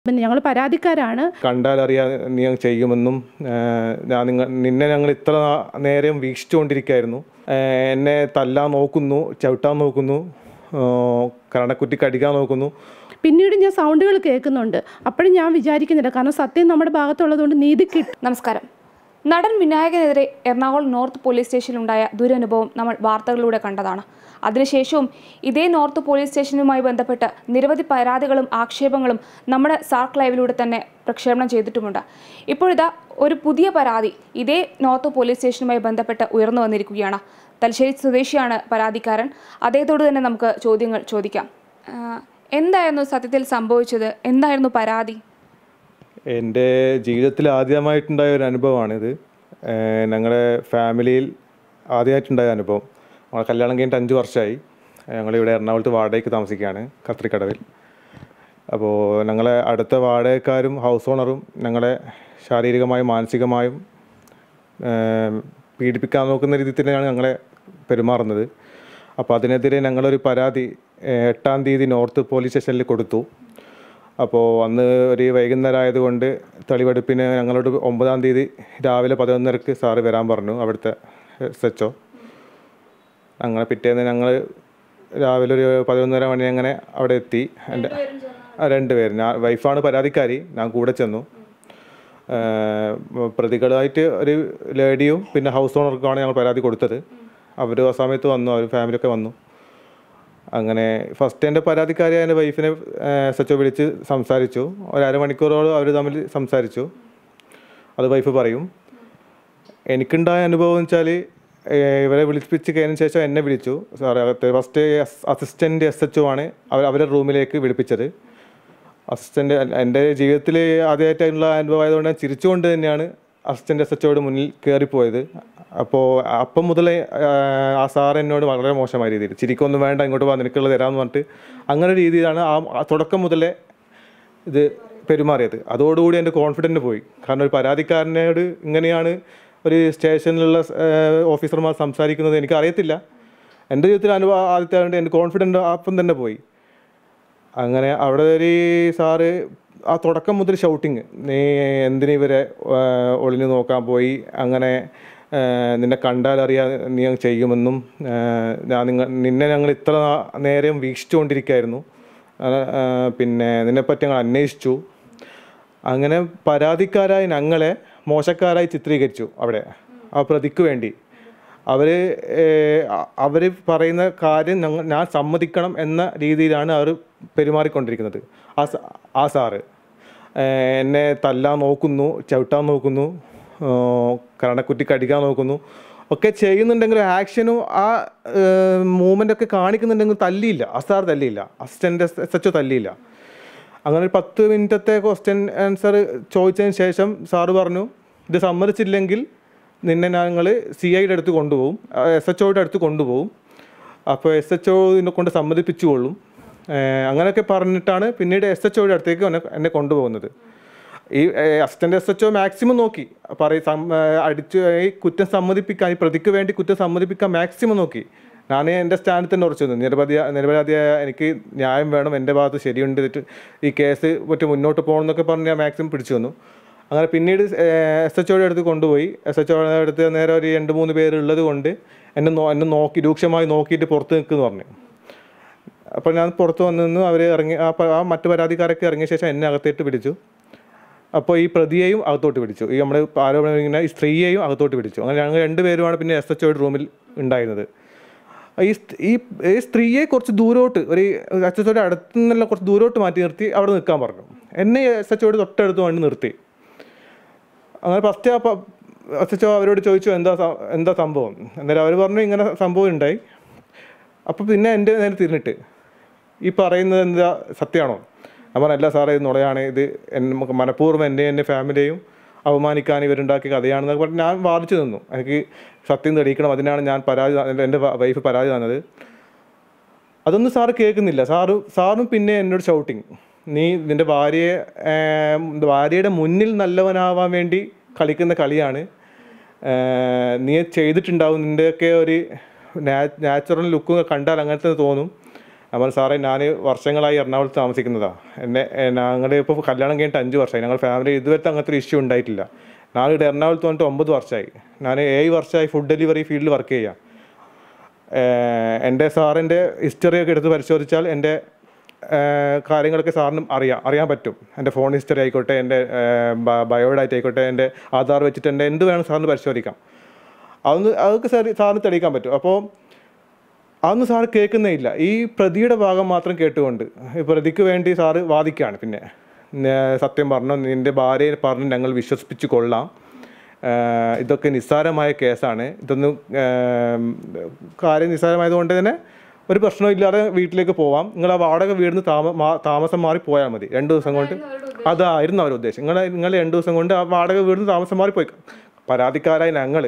പിന്നെ ഞങ്ങൾ പരാതിക്കാരാണ് കണ്ടാലറിയാ നീ അങ്ങ് ചെയ്യുമെന്നും ഏഹ്, ഞാൻ നിങ്ങൾ നിന്നെ ഞങ്ങൾ ഇത്ര നാ- നേരം വീക്ഷിച്ചുകൊണ്ടിരിക്കുകയായിരുന്നു ഏഹ്, എന്നെ തല്ലാൻ നോക്കുന്നു ചവിട്ടാൻ നോക്കുന്നു ഏഹ്, കരണക്കുറ്റി കടിക്കാൻ നോക്കുന്നു പിന്നീട് ഞാൻ സൗണ്ടുകൾ കേൾക്കുന്നുണ്ട് അപ്പോഴും ഞാൻ വിചാരിക്കുന്നില്ല കാരണം സത്യം നമ്മുടെ ഭാഗത്തുള്ളതുകൊണ്ട് നീതി കിട്ടും നമസ്കാരം നടൻ വിനായകനെതിരെ എറണാകുളം നോർത്ത് പോലീസ് സ്റ്റേഷനിലുണ്ടായ ദുരനുഭവം നമ്മൾ വാർത്തകളിലൂടെ കണ്ടതാണ് അതിനുശേഷവും ഇതേ നോർത്ത് പോലീസ് സ്റ്റേഷനുമായി ബന്ധപ്പെട്ട് നിരവധി പരാതികളും ആക്ഷേപങ്ങളും നമ്മുടെ സാർക്ക് ലൈവിലൂടെ തന്നെ പ്രക്ഷേപണം ചെയ്തിട്ടുമുണ്ട് ഇപ്പോഴിതാ ഒരു പുതിയ പരാതി ഇതേ നോർത്ത് പോലീസ് സ്റ്റേഷനുമായി ബന്ധപ്പെട്ട് ഉയർന്നു വന്നിരിക്കുകയാണ് തലശ്ശേരി സ്വദേശിയാണ് പരാതിക്കാരൻ അദ്ദേഹത്തോട് തന്നെ നമുക്ക് ചോദ്യങ്ങൾ ചോദിക്കാം ആ, എന്തായിരുന്നു സത്യത്തിൽ സംഭവിച്ചത് എന്തായിരുന്നു പരാതി എൻ്റെ ജീവിതത്തിൽ ആദ്യമായിട്ടുണ്ടായ ഒരു അനുഭവമാണിത് ഏഹ്, ഞങ്ങളുടെ ഫാമിലിയിൽ ആദ്യമായിട്ടുണ്ടായ അനുഭവം നമ്മളെ കല്യാണം കഴിഞ്ഞിട്ട് അഞ്ച് വർഷമായി ഞങ്ങളിവിടെ എറണാകുളത്ത് വാടകയ്ക്ക് താമസിക്കുകയാണ് കത്രിക്കടവിൽ അപ്പോൾ ഞങ്ങളെ അടുത്ത വാടകക്കാരും ഹൗസ് ഓണറും ഞങ്ങളെ ശാരീരികമായും മാനസികമായും ഏഹ്, പീഡിപ്പിക്കാൻ നോക്കുന്ന രീതിയിൽ തന്നെയാണ് ഞങ്ങളെ പെരുമാറുന്നത് അപ്പോൾ അതിനെതിരെ ഞങ്ങളൊരു പരാതി ഏഹ്, എട്ടാം തീയതി നോർത്ത് പോലീസ് സ്റ്റേഷനിൽ കൊടുത്തു അപ്പോൾ അന്ന് ഒരു വൈകുന്നേരം ആയതുകൊണ്ട് തെളിവെടുപ്പിന് ഞങ്ങളോട് ഒമ്പതാം തീയതി രാവിലെ പതിനൊന്നരക്ക് സാറ് വരാൻ പറഞ്ഞു അവിടുത്തെ എസ് എച്ച് അങ്ങനെ പിറ്റേന്ന് ഞങ്ങൾ രാവിലെ ഒരു പതിനൊന്നര മണി അങ്ങനെ അവിടെ എത്തി എൻ്റെ ആ രണ്ട് പേര് ഞാൻ വൈഫാണ് പരാതിക്കാരി ഞാൻ കൂടെ ചെന്നു ഏഹ് പ്രതികളായിട്ട് ഒരു ലേഡിയും പിന്നെ ഹൗസ് ഓണർക്കുമാണ് ഞങ്ങൾ പരാതി കൊടുത്തത് അവർ ആ സമയത്ത് വന്നു അവർ ഫാമിലിയൊക്കെ വന്നു അങ്ങനെ ഫസ്റ്റ് എൻ്റെ പരാതിക്കാരി എൻ്റെ വൈഫിനെ എസ് എച്ച് വിളിച്ച് സംസാരിച്ചു ഒരു അരമണിക്കൂറോളം അവർ തമ്മിൽ സംസാരിച്ചു അത് വൈഫ് പറയും എനിക്കുണ്ടായ അനുഭവം എന്ന് വെച്ചാൽ ഇവരെ വിളിപ്പിച്ച് കഴിഞ്ഞതിന് ശേഷം എന്നെ വിളിച്ചു സാറേ ഫസ്റ്റ് അസിസ്റ്റൻ്റ് എസ് എച്ച് ആണ് അവർ അവരുടെ റൂമിലേക്ക് വിളിപ്പിച്ചത് അസിസ്റ്റൻ്റ് എൻ്റെ ജീവിതത്തിൽ ആദ്യമായിട്ടുള്ള അനുഭവം ആയതുകൊണ്ട് ഞാൻ ചിരിച്ചുകൊണ്ട് തന്നെയാണ് അസിസ്റ്റൻ്റ് എസ് എച്ചോട് മുന്നിൽ കയറിപ്പോയത് അപ്പോൾ അപ്പം മുതലേ ആഹ്, ആ സാർ എന്നോട് വളരെ മോശമായ രീതിയിൽ ചിരിക്കൊന്നും വേണ്ട ഇങ്ങോട്ട് വാ നിനക്കുള്ളത് തരാമെന്ന് പറഞ്ഞിട്ട് അങ്ങനെ രീതിയിലാണ് ആ ആ തുടക്കം മുതലേ ഇത് പെരുമാറിയത് അതോടുകൂടി എൻ്റെ കോൺഫിഡൻറ്റ് പോയി കാരണം ഒരു പരാതിക്കാരനോട് ഇങ്ങനെയാണ് ഒരു സ്റ്റേഷനിലുള്ള ഏഹ്, ഓഫീസർമാർ സംസാരിക്കുന്നത് എനിക്ക് അറിയത്തില്ല എൻ്റെ ജീവിതത്തിൽ അനുഭവം ആദ്യത്തെ ആയതുകൊണ്ട് എൻ്റെ കോൺഫിഡൻറ്റ് അപ്പം തന്നെ പോയി അങ്ങനെ അവിടെ ഒരു സാറ് ആ തുടക്കം മുതൽ ഷൗട്ടിങ് നീ എന്തിനു ഇവരെ ഏഹ്, ഒളിഞ്ഞു നോക്കാൻ പോയി അങ്ങനെ ഏഹ്, നിന്നെ കണ്ടാലറിയാ നീ അങ്ങ് ചെയ്യുമെന്നും ഏഹ്, ഞാൻ നിങ്ങൾ നിന്നെ ഞങ്ങൾ ഇത്ര നാ- നേരം വീക്ഷിച്ചുകൊണ്ടിരിക്കുകയായിരുന്നു ഏഹ്, പിന്നെ നിന്നെപ്പറ്റി ഞങ്ങൾ അന്വേഷിച്ചു അങ്ങനെ പരാതിക്കാരായ ഞങ്ങളെ മോശക്കാരായി ചിത്രീകരിച്ചു അവിടെ ആ പ്രതിക്ക് വേണ്ടി അവർ അവർ പറയുന്ന കാര്യം ഞങ്ങൾ ഞാൻ സമ്മതിക്കണം എന്ന രീതിയിലാണ് അവർ പെരുമാറിക്കൊണ്ടിരിക്കുന്നത് ആ സ- ആ സാറ് ഏഹ് എന്നെ തല്ലാൻ നോക്കുന്നു ചവിട്ടാൻ നോക്കുന്നു കരണക്കുറ്റി കടിക്കാൻ നോക്കുന്നു ഒക്കെ ചെയ്യുന്നുണ്ടെങ്കിൽ ആക്ഷനും ആ മൂവ്മെൻ്റ് ഒക്കെ കാണിക്കുന്നുണ്ടെങ്കിൽ തല്ലിയില്ല ആ സാർ തല്ലിയില്ല അസിസ്റ്റൻ്റ് എസ് എച്ച് തല്ലിയില്ല അങ്ങനെ ഒരു പത്ത് മിനിറ്റത്തെ ക്വസ്റ്റ്യൻ ആൻസർ ചോദിച്ചതിന് ശേഷം സാറ് പറഞ്ഞു ഇത് സമ്മതിച്ചില്ലെങ്കിൽ നിന്നെ ഞങ്ങൾ സി ഐയുടെ അടുത്ത് കൊണ്ടുപോകും എസ് എച്ച് ഒയുടെ അടുത്ത് കൊണ്ടുപോകും അപ്പോൾ എസ് എച്ച് ഒ ഇതിനെ കൊണ്ട് സമ്മതിപ്പിച്ചുകൊള്ളും ഏഹ് അങ്ങനെയൊക്കെ പറഞ്ഞിട്ടാണ് പിന്നീട് എസ് എച്ച് ഒയുടെ അടുത്തേക്ക് എന്നെ എന്നെ കൊണ്ടുപോകുന്നത് ഈ assistant S H O maximum നോക്കി പറയും സം- ഏഹ് അടിച്ച് ഈ കുറ്റം സമ്മതിപ്പിക്കാൻ ഈ പ്രതിക്ക് വേണ്ടി കുറ്റം സമ്മതിപ്പിക്കാൻ മാക്സിമം നോക്കി ഞാൻ എൻ്റെ സ്റ്റാൻഡിൽ തന്നെ ഉറച്ചു നിന്നു നിരപരാധി നിരപരാധിയായ എനിക്ക് ന്യായം വേണം എൻ്റെ ഭാഗത്ത് ശരിയുണ്ട് തെറ്റ് ഈ കേസ് പറ്റി മുന്നോട്ട് പോകണം എന്നൊക്കെ പറഞ്ഞ് ഞാൻ മാക്സിമം പിടിച്ചു വന്നു അങ്ങനെ പിന്നീട് എസ് എച്ച് ഒയുടെ അടുത്ത് കൊണ്ടുപോയി എസ് എച്ച് ഒയുടെ അടുത്ത് നേരെ ഒരു രണ്ട് മൂന്ന് പേര് ഉള്ളത് കൊണ്ട് എന്നെ നോ- എന്നെ നോക്കി രൂക്ഷമായി നോക്കിയിട്ട് പുറത്ത് നിൽക്കുമെന്ന് പറഞ്ഞു അപ്പോൾ ഞാൻ പുറത്ത് വന്ന് നിന്ന് അവർ ഇറങ്ങി ആ പ- ആ മറ്റു പരാതിക്കാരൊക്കെ ഇറങ്ങിയ ശേഷം എന്നെ അകത്തേട്ട് പിടിച്ചു അപ്പോൾ ഈ പ്രതിയെയും അകത്തോട്ട് പിടിച്ചു ഈ നമ്മൾ ആരോപണം ഇങ്ങനെ ഈ സ്ത്രീയെയും അകത്തോട്ട് പിടിച്ചു അങ്ങനെ ഞങ്ങൾ രണ്ടുപേരുമാണ് പിന്നെ എസ് എച്ച് ഒയുടെ റൂമിൽ ഉണ്ടായിരുന്നത് ഈ സ്- ഈ ഈ സ്ത്രീയെ കുറച്ച് ദൂരോട്ട് ഒരു എസ് എച്ച് ഒയുടെ അടുത്ത് നിന്നുള്ള കുറച്ച് ദൂരോട്ട് മാറ്റി നിർത്തി അവിടെ നിൽക്കാൻ പറഞ്ഞു എന്നെ എസ് എച്ച് ഒയുടെ തൊട്ടടുത്ത് വേണ്ടി നിർത്തി അങ്ങനെ ഫസ്റ്റ് ആ എസ് എച്ച് അവരോട് ചോദിച്ചു എന്താ സ- എന്താ സംഭവം അന്നേരം അവർ പറഞ്ഞു ഇങ്ങനെ സംഭവം ഉണ്ടായി അപ്പോൾ പിന്നെ എൻ്റെ നേരെ തിരിഞ്ഞിട്ട് ഈ പറയുന്നത് എന്താ സത്യമാണോ ഞാൻ പറഞ്ഞു അല്ല സാറേ ഇത് നുണയാണ് ഇത് എന്നെ നമുക്ക് മനഃപൂർവ്വം എൻ്റെ എൻ്റെ ഫാമിലിയെയും അവമാനിക്കാൻ ഇവരുണ്ടാക്കിയ കഥയാണെന്നൊക്കെ പറഞ്ഞ് ഞാൻ വാദിച്ചു നിന്നു എനിക്ക് സത്യം തെളിയിക്കണം അതിനാണ് ഞാൻ പരാതി ത- എൻ്റെ വൈഫ് പരാതി തന്നത് അതൊന്നും സാറ് കേൾക്കുന്നില്ല സാറ് സാറും പിന്നെ എന്നോട് ഷൗട്ടിങ് നീ നിൻ്റെ ഭാര്യയെ ഏം, ഭാര്യയുടെ മുന്നിൽ നല്ലവനാവാൻ വേണ്ടി കളിക്കുന്ന കളിയാണ് ഏർ, നീ ചെയ്തിട്ടുണ്ടാവും നിൻ്റെയൊക്കെ ഒരു നാച്ചുറൽ ലുക്കും കണ്ടാൽ അങ്ങനത്തെ തോന്നും നമ്മൾ സാറേ ഞാൻ വർഷങ്ങളായി എറണാകുളത്ത് താമസിക്കുന്നതാണ് എന്നെ ഞങ്ങളുടെ ഇപ്പോൾ കല്യാണം കഴിഞ്ഞിട്ട് അഞ്ച് വർഷമായി ഞങ്ങൾ ഫാമിലി ഇതുവരെ അങ്ങനത്തെ ഒരു ഇഷ്യൂ ഉണ്ടായിട്ടില്ല ഞാനിവിടെ എറണാകുളത്ത് വന്നിട്ട് ഒമ്പത് വർഷമായി ഞാൻ ഏഴ് വർഷമായി ഫുഡ് ഡെലിവറി ഫീൽഡിൽ വർക്ക് ചെയ്യാം ഏഹ് എൻ്റെ സാറിൻ്റെ ഹിസ്റ്ററിയൊക്കെ എടുത്ത് പരിശോധിച്ചാൽ എൻ്റെ ഏഹ് കാര്യങ്ങളൊക്കെ സാറിനും അറിയാം അറിയാൻ പറ്റും എൻ്റെ ഫോൺ ഹിസ്റ്ററി ആയിക്കോട്ടെ എൻ്റെ ബയോഡാറ്റ ആയിക്കോട്ടെ എൻ്റെ ആധാർ വെച്ചിട്ട് എൻ്റെ എന്ത് വേണം സാറിന് പരിശോധിക്കാം അതൊന്ന് അതൊക്കെ സാർ സാറിന് തെളിയിക്കാൻ പറ്റും അപ്പോൾ അതൊന്നും സാറ് കേൾക്കുന്നേ ഇല്ല ഈ പ്രതിയുടെ ഭാഗം മാത്രം കേട്ടുകൊണ്ട് ഈ പ്രതിക്ക് വേണ്ടി സാറ് വാദിക്കുകയാണ് പിന്നെ നെ- സത്യം പറഞ്ഞു നിൻ്റെ ഭാര്യയെ പറഞ്ഞ് ഞങ്ങൾ വിശ്വസിപ്പിച്ച് കൊള്ളാം ഏഹ് ഇതൊക്കെ നിസ്സാരമായ കേസാണ് ഇതൊന്നും ഏഹ് കാര്യം നിസ്സാരമായതുകൊണ്ട് തന്നെ ഒരു പ്രശ്നവും ഇല്ലാതെ വീട്ടിലേക്ക് പോവാം നിങ്ങൾ ആ വാടക വീടിന് താമ മാ- താമസം മാറി പോയാൽ മതി രണ്ട് ദിവസം കൊണ്ട് അതായിരുന്നു അവരുടെ ഉദ്ദേശം നിങ്ങൾ നിങ്ങൾ രണ്ട് ദിവസം കൊണ്ട് ആ വാടക വീടിന് താമസം മാറി പോയി പരാതിക്കാരായ ഞങ്ങൾ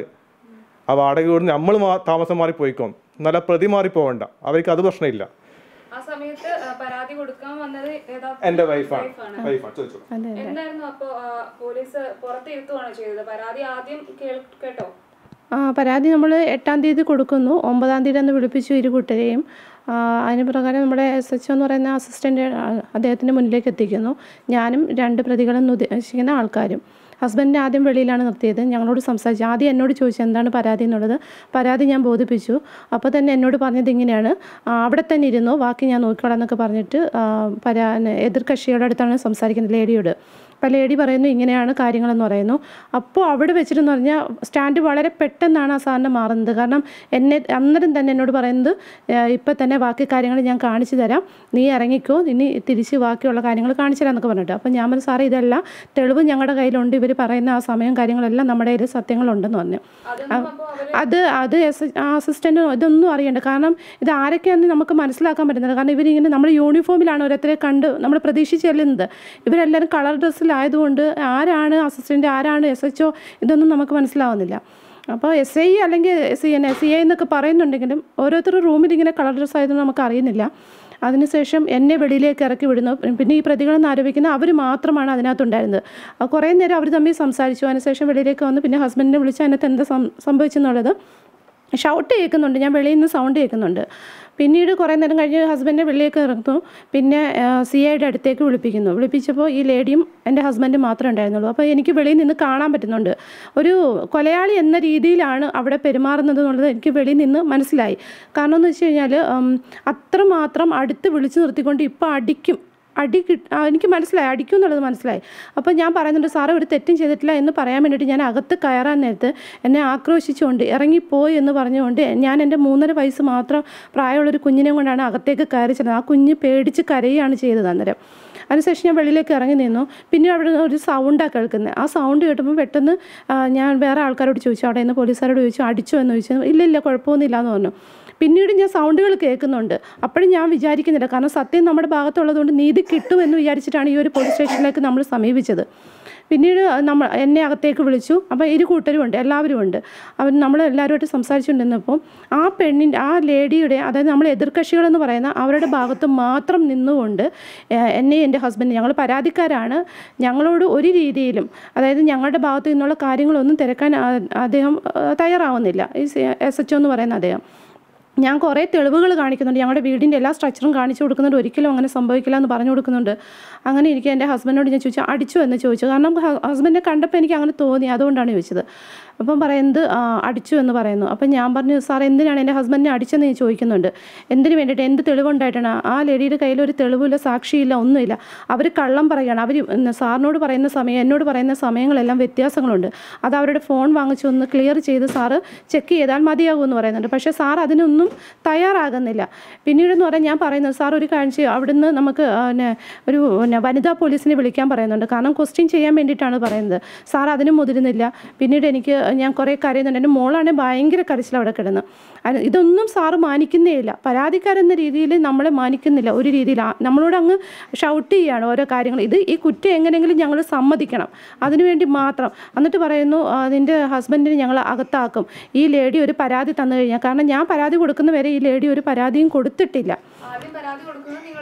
ആ വാടക വീട് നമ്മൾ താമസം മാറി പോയിക്കോ നല്ല പ്രതി മാറി പോകണ്ട അവർക്ക് അത് പ്രശ്നമില്ല ആ സമയത്ത് പരാതി കൊടുക്കാൻ വന്നത് എൻ്റെ വൈഫാണ് വൈഫാണ് ചോദിച്ചോളൂ എന്തായിരുന്നു അപ്പോ പോലീസ് പുറത്തിരുത്തുവാണോ ചെയ്തത് പരാതി ആദ്യം കേട്ടോ ആ പരാതി നമ്മൾ എട്ടാം തീയതി കൊടുക്കുന്നു ഒമ്പതാം തീയതി അന്ന് വിളിപ്പിച്ചു ഇരു കൂട്ടരെയും ആ, അതിന് പ്രകാരം നമ്മുടെ എസ് എച്ച് എന്ന് പറയുന്ന അസിസ്റ്റൻ്റ് അദ്ദേഹത്തിൻ്റെ മുന്നിലേക്ക് എത്തിക്കുന്നു ഞാനും രണ്ട് പ്രതികളെന്ന് ഉദ്ദേശിക്കുന്ന ആൾക്കാരും ഹസ്ബൻഡിനെ ആദ്യം വെളിയിലാണ് നിർത്തിയത് ഞങ്ങളോട് സംസാരിച്ചു ആദ്യം എന്നോട് ചോദിച്ചു എന്താണ് പരാതി എന്നുള്ളത് പരാതി ഞാൻ ബോധിപ്പിച്ചു അപ്പോൾ തന്നെ എന്നോട് പറഞ്ഞത് ഇങ്ങനെയാണ് ആ, അവിടെ തന്നെ ഇരുന്നു ബാക്കി ഞാൻ നോക്കിക്കോളാം എന്നൊക്കെ പറഞ്ഞിട്ട് ആ, പരാ എതിർ കക്ഷിയുടെ അടുത്താണ് സംസാരിക്കുന്നത് ലേഡിയോട് അപ്പോൾ ലേഡി പറയുന്നു ഇങ്ങനെയാണ് കാര്യങ്ങളെന്ന് പറയുന്നു അപ്പോൾ അവിടെ വെച്ചിട്ടെന്ന് പറഞ്ഞാൽ സ്റ്റാൻഡ് വളരെ പെട്ടെന്നാണ് ആ സാറിന് മാറുന്നത് കാരണം എന്നെ അന്നേരം തന്നെ എന്നോട് പറയുന്നത് ഇപ്പം തന്നെ ബാക്കി കാര്യങ്ങൾ ഞാൻ കാണിച്ചു തരാം നീ ഇറങ്ങിക്കോ ഇനി തിരിച്ച് ബാക്കിയുള്ള കാര്യങ്ങൾ കാണിച്ചു തരാം എന്നൊക്കെ പറഞ്ഞിട്ട് അപ്പോൾ ഞാൻ പറഞ്ഞു സാറേ ഇതെല്ലാം തെളിവ് ഞങ്ങളുടെ കയ്യിലുണ്ട് ഇവർ പറയുന്ന ആ സമയം കാര്യങ്ങളെല്ലാം നമ്മുടെ കയ്യിൽ സത്യങ്ങളുണ്ടെന്ന് പറഞ്ഞു അതൊന്നും അപ്പോ അവര് അത് അത് അസിസ്റ്റൻ്റ് ഇതൊന്നും അറിയണ്ട കാരണം ഇത് ആരൊക്കെയാണെന്ന് നമുക്ക് മനസ്സിലാക്കാൻ പറ്റുന്നില്ല കാരണം ഇവരിങ്ങനെ നമ്മൾ യൂണിഫോമിലാണ് ഓരോരുത്തരെ കണ്ട് നമ്മൾ പ്രതീക്ഷിച്ച് ചെല്ലുന്നത് ഇവരെല്ലാവരും കളർ ഡ്രസ്സിലായതുകൊണ്ട് ആരാണ് അസിസ്റ്റൻ്റ് ആരാണ് എസ് എച്ച് ഒ ഇതൊന്നും നമുക്ക് മനസ്സിലാവുന്നില്ല അപ്പോൾ എസ് ഐ അല്ലെങ്കിൽ സി എൻ സി ഐ എന്നൊക്കെ പറയുന്നുണ്ടെങ്കിലും ഓരോരുത്തരുടെ റൂമിൽ ഇങ്ങനെ കളർ ഡ്രസ്സ് ആയതുകൊണ്ട് നമുക്ക് അറിയുന്നില്ല അതിനുശേഷം എന്നെ വെളിയിലേക്ക് ഇറക്കി വിടുന്നു പിന്നെ ഈ പ്രതികളെന്ന് ആരോപിക്കുന്ന അവർ മാത്രമാണ് അതിനകത്തുണ്ടായിരുന്നത് അപ്പോൾ കുറേ നേരം അവർ തമ്മിൽ സംസാരിച്ചു അതിനുശേഷം വെളിയിലേക്ക് വന്ന് പിന്നെ ഹസ്ബൻഡിനെ വിളിച്ച് അതിനകത്ത് എന്താ സം സംഭവിച്ചെന്നുള്ളത് ഷൗട്ട് കേൾക്കുന്നുണ്ട് ഞാൻ വെളിയിൽ നിന്ന് സൗണ്ട് കേൾക്കുന്നുണ്ട് പിന്നീട് കുറേ നേരം കഴിഞ്ഞ് ഹസ്ബൻഡിനെ വെളിയിലേക്ക് ഇറങ്ങുന്നു പിന്നെ സി ഐയുടെ അടുത്തേക്ക് വിളിപ്പിക്കുന്നു വിളിപ്പിച്ചപ്പോൾ ഈ ലേഡിയും എൻ്റെ ഹസ്ബൻഡും മാത്രമേ ഉണ്ടായിരുന്നുള്ളൂ അപ്പോൾ എനിക്ക് വെളിയിൽ നിന്ന് കാണാൻ പറ്റുന്നുണ്ട് ഒരു കൊലയാളി എന്ന രീതിയിലാണ് അവിടെ പെരുമാറുന്നത് എന്നുള്ളത് എനിക്ക് വെളിയിൽ നിന്ന് മനസ്സിലായി കാരണം എന്ന് വെച്ച് കഴിഞ്ഞാൽ ഉം, അത്രമാത്രം അടുത്ത് വിളിച്ചു നിർത്തിക്കൊണ്ട് ഇപ്പോൾ അടിക്കും അടി കിട്ട ആ, എനിക്ക് മനസ്സിലായി അടിക്കും എന്നുള്ളത് മനസ്സിലായി അപ്പോൾ ഞാൻ പറയുന്നുണ്ട് സാറ് ഒരു തെറ്റും ചെയ്തിട്ടില്ല എന്ന് പറയാൻ വേണ്ടിയിട്ട് ഞാൻ അകത്ത് കയറാൻ നേരത്ത് എന്നെ ആക്രോശിച്ചുകൊണ്ട് ഇറങ്ങിപ്പോയി എന്ന് പറഞ്ഞുകൊണ്ട് ഞാൻ എൻ്റെ മൂന്നര വയസ്സ് മാത്രം പ്രായമുള്ളൊരു കുഞ്ഞിനെ കൊണ്ടാണ് അകത്തേക്ക് കയറി ചെന്നത് ആ കുഞ്ഞ് പേടിച്ച് കരയുകയാണ് ചെയ്തത് അന്നേരം അതിനുശേഷം ഞാൻ വെളിയിലേക്ക് ഇറങ്ങി നിന്നു പിന്നെ അവിടെ നിന്ന് ഒരു സൗണ്ടാണ് കേൾക്കുന്നത് ആ സൗണ്ട് കേട്ടപ്പോൾ പെട്ടെന്ന് ആ, ഞാൻ വേറെ ആൾക്കാരോട് ചോദിച്ചു അവിടെ നിന്ന് പോലീസുകാരോട് ചോദിച്ചു അടിച്ചോ എന്ന് ചോദിച്ചു ഇല്ല ഇല്ല കുഴപ്പമൊന്നുമില്ല എന്ന് പറഞ്ഞു പിന്നീട് ഞാൻ സൗണ്ടുകൾ കേൾക്കുന്നുണ്ട് അപ്പോഴും ഞാൻ വിചാരിക്കുന്നില്ല കാരണം സത്യം നമ്മുടെ ഭാഗത്തുള്ളതുകൊണ്ട് നീതി കിട്ടുമെന്ന് വിചാരിച്ചിട്ടാണ് ഈ ഒരു പോലീസ് സ്റ്റേഷനിലേക്ക് നമ്മൾ സമീപിച്ചത് പിന്നീട് നമ്മൾ എന്നെ അകത്തേക്ക് വിളിച്ചു അപ്പോൾ ഇരു കൂട്ടരും ഉണ്ട് എല്ലാവരും ഉണ്ട് അവർ നമ്മൾ എല്ലാവരുമായിട്ട് സംസാരിച്ചുകൊണ്ടിരുന്നപ്പോൾ ആ പെണ്ണിൻ്റെ ആ ലേഡിയുടെ അതായത് നമ്മൾ എതിർകക്ഷികളെന്ന് പറയുന്ന അവരുടെ ഭാഗത്ത് മാത്രം നിന്നുകൊണ്ട് ഏഹ്, എന്നെ എൻ്റെ ഹസ്ബൻഡ് ഞങ്ങൾ പരാതിക്കാരാണ് ഞങ്ങളോട് ഒരു രീതിയിലും അതായത് ഞങ്ങളുടെ ഭാഗത്ത് നിന്നുള്ള കാര്യങ്ങളൊന്നും തിരക്കാൻ ആ- അദ്ദേഹം ഏഹ്, തയ്യാറാവുന്നില്ല ഈ എസ് എച്ച് എന്ന് പറയുന്ന അദ്ദേഹം ഞാൻ കുറേ തെളിവുകൾ കാണിക്കുന്നുണ്ട് ഞങ്ങളുടെ വീടിൻ്റെ എല്ലാ സ്ട്രക്ചറും കാണിച്ചു കൊടുക്കുന്നുണ്ട് ഒരിക്കലും അങ്ങനെ സംഭവിക്കില്ല എന്ന് പറഞ്ഞു കൊടുക്കുന്നുണ്ട് അങ്ങനെ എനിക്ക് എൻ്റെ ഹസ്ബൻഡിനോട് ഞാൻ ചോദിച്ചു അടിച്ചു എന്ന് ചോദിച്ചു കാരണം ഹസ്ബൻഡിനെ കണ്ടപ്പോൾ എനിക്ക് അങ്ങനെ തോന്നി അതുകൊണ്ടാണ് ചോദിച്ചത് അപ്പം പറയുന്നത് "ആ, അടിച്ചു എന്ന് പറയുന്നു അപ്പം ഞാൻ പറഞ്ഞു സാർ എന്തിനാണ് എൻ്റെ ഹസ്ബൻഡിനെ അടിച്ചെന്ന് ഞാൻ ചോദിക്കുന്നുണ്ട് എന്തിനു വേണ്ടിയിട്ട് എന്ത് തെളിവുണ്ടായിട്ടാണ് ആ ലേഡിയുടെ കയ്യിൽ ഒരു തെളിവില്ല സാക്ഷിയില്ല ഒന്നുമില്ല അവർ കള്ളം പറയുകയാണ് അവർ സാറിനോട് പറയുന്ന സമയം എന്നോട് പറയുന്ന സമയങ്ങളെല്ലാം വ്യത്യാസങ്ങളുണ്ട് അത് അവരുടെ ഫോൺ വാങ്ങിച്ചു ഒന്ന് ക്ലിയർ ചെയ്ത് സാറ് ചെക്ക് ചെയ്താൽ മതിയാകും എന്ന് പറയുന്നുണ്ട് പക്ഷേ സാർ അതിനൊന്നും തയ്യാറാകുന്നില്ല പിന്നീടെന്ന് പറയാൻ ഞാൻ പറയുന്നത് സാർ ഒരു കാഴ്ച അവിടുന്ന് നമുക്ക് ആ, പിന്നെ ഒരു പിന്നെ വനിതാ പോലീസിനെ വിളിക്കാൻ പറയുന്നുണ്ട് കാരണം ക്വസ്റ്റ്യൻ ചെയ്യാൻ വേണ്ടിയിട്ടാണ് പറയുന്നത് സാർ അതിനും മുതിരുന്നില്ല പിന്നീട് എനിക്ക് ഞാൻ കുറേ കരയുന്നുണ്ട് എൻ്റെ മോളാണെങ്കിൽ ഭയങ്കര കരച്ചിൽ അവിടെ കിടന്ന് അത് ഇതൊന്നും സാറ് മാനിക്കുന്നേ ഇല്ല പരാതിക്കാരെന്ന രീതിയിൽ നമ്മളെ മാനിക്കുന്നില്ല ഒരു രീതിയിൽ ആ- നമ്മളോട് അങ്ങ് ഷൗട്ട് ചെയ്യുകയാണ് ഓരോ കാര്യങ്ങൾ ഇത് ഈ കുറ്റം എങ്ങനെയെങ്കിലും ഞങ്ങൾ സമ്മതിക്കണം അതിനുവേണ്ടി മാത്രം എന്നിട്ട് പറയുന്നു "ആ, നിൻ്റെ ഹസ്ബൻഡിനെ ഞങ്ങൾ അകത്താക്കും ഈ ലേഡി ഒരു പരാതി തന്നു കഴിഞ്ഞാൽ കാരണം ഞാൻ പരാതി കൊടുക്കുന്ന വരെ ഈ ലേഡി ഒരു പരാതിയും കൊടുത്തിട്ടില്ല ആദ്യം പരാതി കൊടുക്കുന്നത് നിങ്ങൾ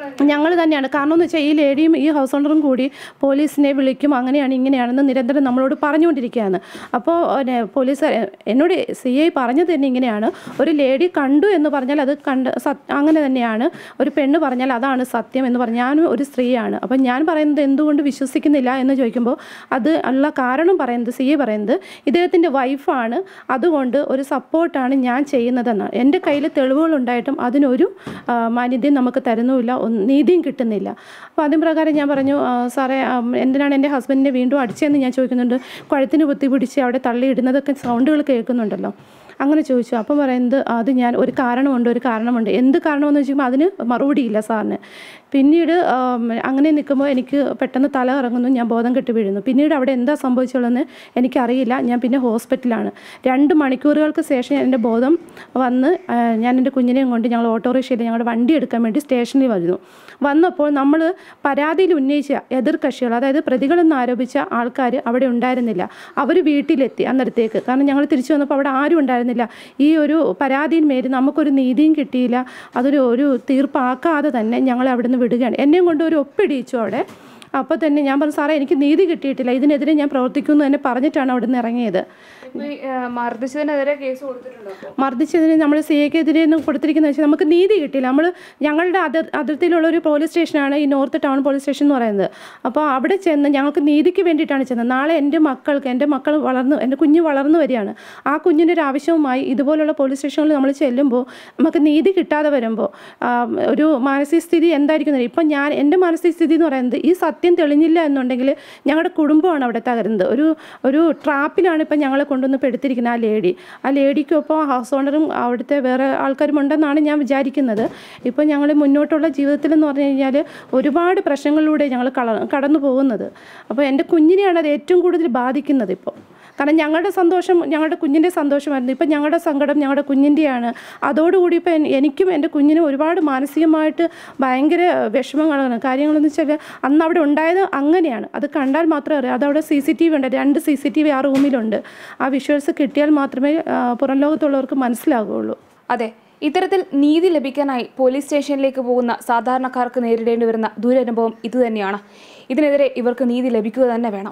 ഞങ്ങൾ തന്നെയാണ് കാരണം എന്ന് വെച്ചാൽ ഈ ലേഡിയും ഈ ഹൗസ് ഓണറും കൂടി പോലീസിനെ വിളിക്കും അങ്ങനെയാണ് ഇങ്ങനെയാണെന്ന് നിരന്തരം നമ്മളോട് പറഞ്ഞുകൊണ്ടിരിക്കുകയാണ് അപ്പോൾ പിന്നെ പോലീസ് എന്നോട് സി ഐ പറഞ്ഞത് തന്നെ ഇങ്ങനെയാണ് ഒരു ലേഡി കണ്ടു എന്ന് പറഞ്ഞാൽ അത് കണ്ട് സത് അങ്ങനെ തന്നെയാണ് ഒരു പെണ്ണ് പറഞ്ഞാൽ അതാണ് സത്യം എന്ന് പറഞ്ഞാൽ ഞാനും ഒരു സ്ത്രീയാണ് അപ്പം ഞാൻ പറയുന്നത് എന്തുകൊണ്ട് വിശ്വസിക്കുന്നില്ല എന്ന് ചോദിക്കുമ്പോൾ അത് ഉള്ള കാരണം പറയുന്നത് സി ഐ പറയുന്നത് ഇദ്ദേഹത്തിൻ്റെ വൈഫാണ് അതുകൊണ്ട് ഒരു സപ്പോർട്ടാണ് ഞാൻ ചെയ്യുന്നതെന്നാണ് എൻ്റെ കയ്യിൽ തെളിവുകളുണ്ടായിട്ടും അതിനൊരു ആ, മാന്യതയും നമുക്ക് തരുന്നുമില്ല ഒന്ന് നീതിയും കിട്ടുന്നില്ല അപ്പോൾ അതിന് പ്രകാരം ഞാൻ പറഞ്ഞു ആ, സാറേ ആ, എന്തിനാണ് എൻ്റെ ഹസ്ബൻഡിനെ വീണ്ടും അടിച്ചതെന്ന് ഞാൻ ചോദിക്കുന്നുണ്ട് കഴുത്തിന് കുത്തി പിടിച്ച് അവിടെ തള്ളിയിടുന്നതൊക്കെ സൗണ്ടുകൾ കേൾക്കുന്നുണ്ടല്ലോ അങ്ങനെ ചോദിച്ചു അപ്പം പറയുന്നത് അത് ഞാൻ ഒരു കാരണമുണ്ട് ഒരു കാരണമുണ്ട് എന്ത് കാരണമെന്ന് വെച്ചുമ്പോൾ അതിന് മറുപടിയില്ല സാറിന് പിന്നീട് ആം, അങ്ങനെ നിൽക്കുമ്പോൾ എനിക്ക് പെട്ടെന്ന് തല ഇറങ്ങുന്നു ഞാൻ ബോധം കെട്ട് വീഴുന്നു പിന്നീട് അവിടെ എന്താ സംഭവിച്ചുള്ളതെന്ന് എനിക്കറിയില്ല ഞാൻ പിന്നെ ഹോസ്പിറ്റലാണ് രണ്ട് മണിക്കൂറുകൾക്ക് ശേഷം എൻ്റെ ബോധം വന്ന് ആ, ഞാൻ എൻ്റെ കുഞ്ഞിനെയും കൊണ്ട് ഞങ്ങൾ ഓട്ടോറിക്ഷയിൽ ഞങ്ങളുടെ വണ്ടി എടുക്കാൻ വേണ്ടി സ്റ്റേഷനിൽ വരുന്നു വന്നപ്പോൾ നമ്മൾ പരാതിയിൽ ഉന്നയിച്ച എതിർ കക്ഷികൾ അതായത് പ്രതികളെന്ന് ആരോപിച്ച ആൾക്കാർ അവിടെ ഉണ്ടായിരുന്നില്ല അവർ വീട്ടിലെത്തി അന്നേരത്തേക്ക് കാരണം ഞങ്ങൾ തിരിച്ചു വന്നപ്പോൾ അവിടെ ആരും ഉണ്ടായിരുന്നില്ല ഈ ഒരു പരാതിയിന്മേൽ നമുക്കൊരു നീതിയും കിട്ടിയില്ല അതൊരു ഒരു തീർപ്പാക്കാതെ തന്നെ ഞങ്ങളെ അവിടെ നിന്ന് വിടുകയാണ് എന്നെയും കൊണ്ട് ഒരു ഒപ്പിടിയിച്ചു അവിടെ അപ്പോൾ തന്നെ ഞാൻ പറഞ്ഞു സാറേ എനിക്ക് നീതി കിട്ടിയിട്ടില്ല ഇതിനെതിരെ ഞാൻ പ്രവർത്തിക്കുമെന്ന് തന്നെ പറഞ്ഞിട്ടാണ് അവിടെ നിന്ന് ഇറങ്ങിയത് ഇപ്പൊ ഈ, ആ, മർദ്ദിച്ചതിനെതിരെ കേസ് കൊടുത്തിട്ടുണ്ടോ അപ്പൊ? മർദ്ദിച്ചതിന് നമ്മൾ സി എക്കെതിരെ കൊടുത്തിരിക്കുന്നത് വെച്ചാൽ നമുക്ക് നീതി കിട്ടിയില്ല നമ്മൾ ഞങ്ങളുടെ അതിർ അതിർത്തിയിലുള്ള ഒരു പോലീസ് സ്റ്റേഷനാണ് ഈ നോർത്ത് ടൗൺ പോലീസ് സ്റ്റേഷൻ എന്ന് പറയുന്നത് അപ്പോൾ അവിടെ ചെന്ന് ഞങ്ങൾക്ക് നീതിക്ക് വേണ്ടിയിട്ടാണ് ചെന്നത് നാളെ എൻ്റെ മക്കൾക്ക് എൻ്റെ മക്കൾ വളർന്നു എൻ്റെ കുഞ്ഞ് വളർന്നു വരികയാണ് ആ കുഞ്ഞിൻ്റെ ഒരു ആവശ്യവുമായി ഇതുപോലുള്ള പോലീസ് സ്റ്റേഷനിൽ നമ്മൾ ചെല്ലുമ്പോൾ നമുക്ക് നീതി കിട്ടാതെ വരുമ്പോൾ ആ, ഒരു മാനസിക സ്ഥിതി എന്തായിരിക്കും എന്ന് ഇപ്പം ഞാൻ എൻ്റെ മാനസിക സ്ഥിതി എന്ന് പറയുന്നത് ഈ സത്യം തെളിഞ്ഞില്ല എന്നുണ്ടെങ്കിൽ ഞങ്ങളുടെ കുടുംബമാണ് അവിടെ തകരുന്നത് ഒരു ഒരു ട്രാപ്പിലാണ് ഇപ്പം ഞങ്ങളെ കൊണ്ടുവന്ന് പെടുത്തിരിക്കുന്നത് ആ ലേഡി ആ ലേഡിക്കൊപ്പം ഹൗസ് ഓണറും അവിടുത്തെ വേറെ ആൾക്കാരും ഉണ്ടെന്നാണ് ഞാൻ വിചാരിക്കുന്നത് ഇപ്പോൾ ഞങ്ങൾ മുന്നോട്ടുള്ള ജീവിതത്തിലെന്ന് പറഞ്ഞു കഴിഞ്ഞാൽ ഒരുപാട് പ്രശ്നങ്ങളിലൂടെ ഞങ്ങൾ കടന്നു പോകുന്നത് അപ്പോൾ എൻ്റെ കുഞ്ഞിനെയാണ് അത് ഏറ്റവും കൂടുതൽ ബാധിക്കുന്നത് ഇപ്പോൾ കാരണം ഞങ്ങളുടെ സന്തോഷം ഞങ്ങളുടെ കുഞ്ഞിൻ്റെ സന്തോഷമായിരുന്നു ഇപ്പം ഞങ്ങളുടെ സങ്കടം ഞങ്ങളുടെ കുഞ്ഞിൻ്റെയാണ് അതോടുകൂടി ഇപ്പം എൻ- എനിക്കും എൻ്റെ കുഞ്ഞിനും ഒരുപാട് മാനസികമായിട്ട് ഭയങ്കര വിഷമങ്ങളാണ് കാര്യങ്ങളെന്ന് വെച്ചാൽ അന്ന് അവിടെ ഉണ്ടായത് അങ്ങനെയാണ് അത് കണ്ടാൽ മാത്രമേ അറിയാം അതവിടെ സി സി ടി വി ഉണ്ട് രണ്ട് സി സി ടി വി ആ റൂമിലുണ്ട് ആ വിഷ്വൽസ് കിട്ടിയാൽ മാത്രമേ ആ, പുറം ലോകത്തുള്ളവർക്ക് മനസ്സിലാകുള്ളൂ അതെ ഇത്തരത്തിൽ നീതി ലഭിക്കാനായി പോലീസ് സ്റ്റേഷനിലേക്ക് പോകുന്ന സാധാരണക്കാർക്ക് നേരിടേണ്ടി വരുന്ന ദുരനുഭവം ഇതുതന്നെയാണ് ഇതിനെതിരെ ഇവർക്ക് നീതി ലഭിക്കുക തന്നെ വേണം